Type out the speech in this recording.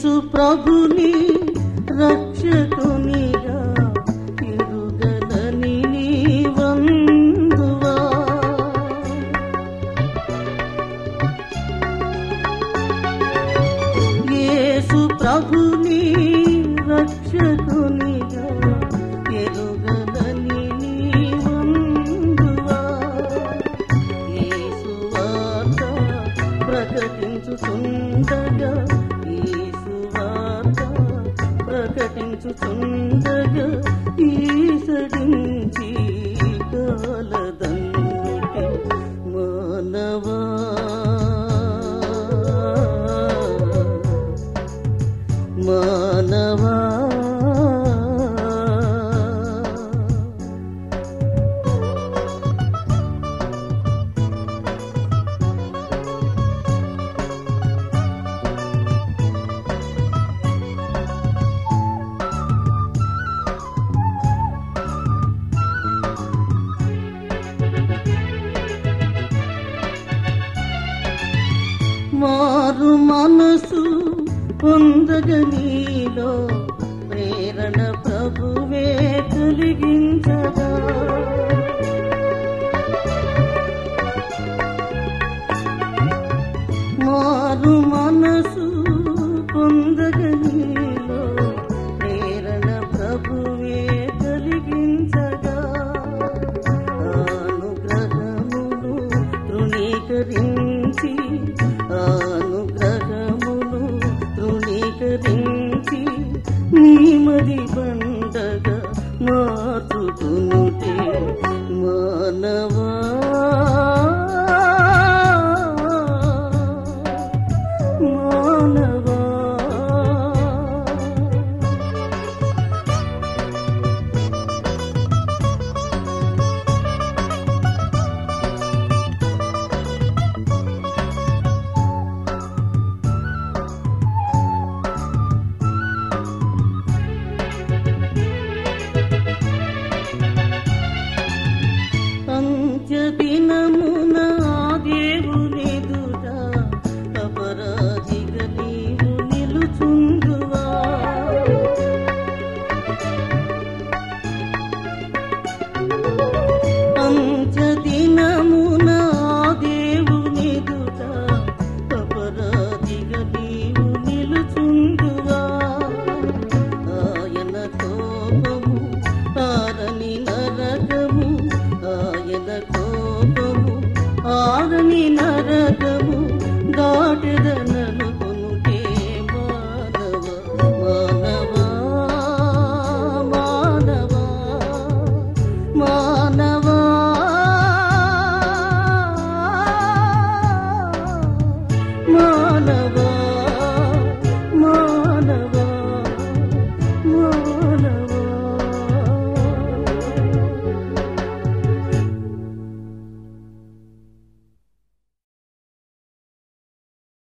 యేసు ప్రభుని రక్షకునిగా ఎరుగదని నీ వందువా యేసు ప్రభుని రక్షకునిగా ఎరుగదని నీ వందువా యేసు వార్త ప్రకటించుచుండగా యేసు వార్త ప్రకటించుచుండగా ఈసడించి కాలదన్నుటి మానవా మానవా మారు మనసు పొందగ నీలో ప్రేరణ ప్రభువే కలిగించగా మారు మనసు పొందగ నీలో ప్రేరణ ప్రభువే కలిగించగా అనుగ్రహమును తృణీకరించి అనుగ్రహమును తృణీకరించి నీమది పండగ మార్చుతునుటే మానవా మానవా అంత్య దినమున దేవునిదుట అపరాధిగా నీవు నిలుచుందువా అంత్య దినమున దేవునిదుట అపరాధిగా నీవు నిలుచుందువా ఆయన కోపము ఆరని నరకము ఆయన కోపము ఆరని నరకము దాటదనను కొనుటే మానవ మానవ మానవ మానవ మానవ